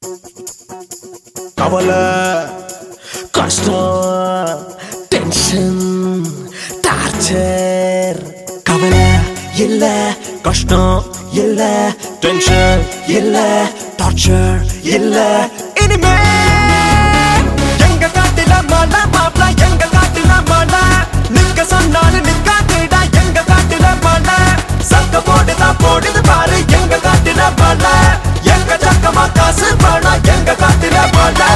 கவலை கஷ்டம் tension torture கவலை இல்ல கஷ்டம் இல்ல டென்ஷன் இல்ல டார்ச்சர் இல்ல இனிமே எங்க காட்டில மழை மாப்பிள எங்க காட்டில மழை நிக்க சொன்னாலும் நிக்காதுடா எங்க காட்டில மழை சக்க போடுதான் போடுது பாரு எங்க காட்டில மழை எங்க சக்கமா காசு பணம் எங்க காட்டில மழை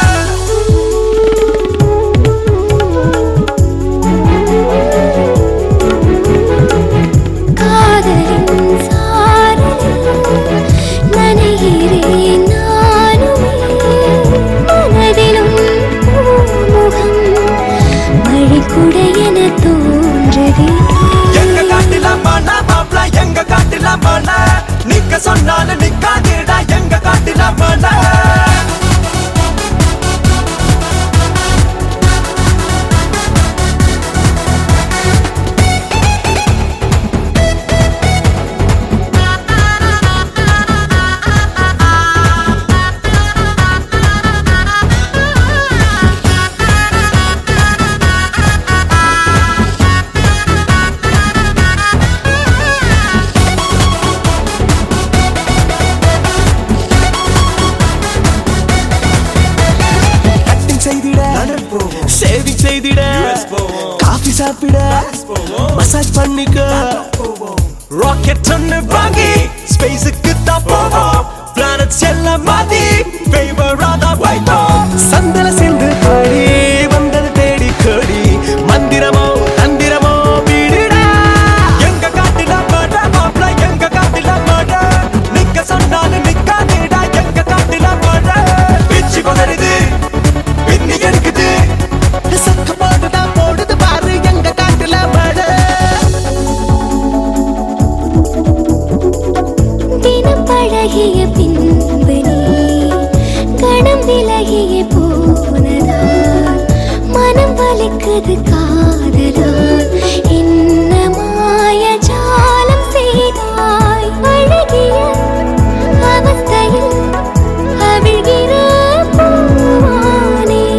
காதலின் சாரலில் நனைகிறேன் நானுமே மனதிலும் பூமுகம் மழைக்குடை என தோன்றதே எங்க காட்டில மழை மாப்பிள எங்க காட்டில மழை நிக்க சொன்னாலும் நிக்காதுடா எங்க காட்டில மழை கட்டிங் செய்திட சேவிங் செய்திட காஃபி சாப்பிட மசாஜ் பண்ணிக்க ராக்கெட் ஒன்னு வாங்கி ஸ்பேஸுக்கு தான் போவோம் பிளானட்ஸ் எல்லாம் மாத்தி ஃபேவரா தான் வைப்போம் சந்தல சேர்ந்து பாடி வந்தது தேடி கோடி மந்திரமோ தந்திரமோ வீடுடா எங்க காட்டில மழை மாப்பிள எங்க காட்டில மழை நிக்க சொன்னாலும் நிக்காதேடா எங்க காட்டில மழை பிச்சு பதறுது பின்னி எடுக்குது சக்க போட்டுதான் போடுது பாரு எங்க காட்டுல மழை தினம் பழகிய பின்பு நீ கணம் விலகிய போனதால் மனம் வலிக்குது காதலால் என்ன மாய ஜாலம் செய்தாய் அழகிய அவஸ்தையில் அவிழ்கிற பூவானே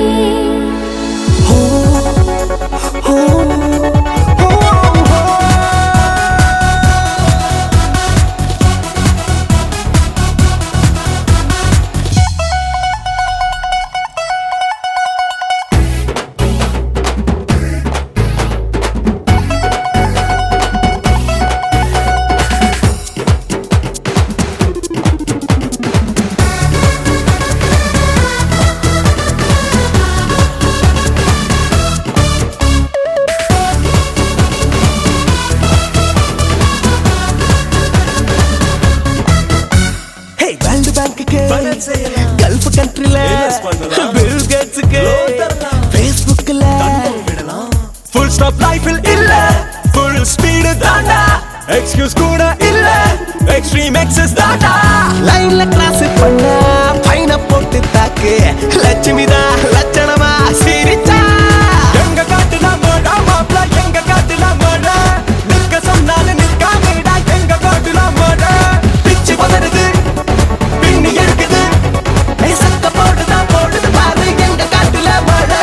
ஹே வேர்ல்ட் பேங்க்குக்கு Finance செய்யலாம். கல்ஃப் கண்ட்ரில Invest பண்ணலாம். பில் கேட்ஸ்க்கு Loan தரலாம். ஃபேஸ்புக்ல விடலாம் ஃபுல் ஸ்டாப் லைஃபில் இல்ல ஃபுல் ஸ்பீடு தாண்டா எக்ஸ்கியூஸ் கூட இல்ல எக்ஸ்ட்ரீம் எக்ஸஸ் தாண்டா லைன்ல கிளாஸ் பண்ண ஃபைன போட்டு தாக்கு லட்சுமி தான் லட்சணமா சிரிச்சா எங்க காட்டுல மழை மாப்பிள எங்க காட்டுல மழை நிக்க சொன்னாலும் நிக்காமடா எங்க காட்டுல மழை பிச்சு பதறுது பின்னி எடுக்குது ஏய், சக்க போடுதான் போடுது பாரு எங்க காட்டுல மழை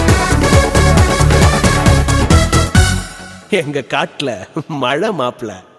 எங்க காட்டுல மழை மாப்பிள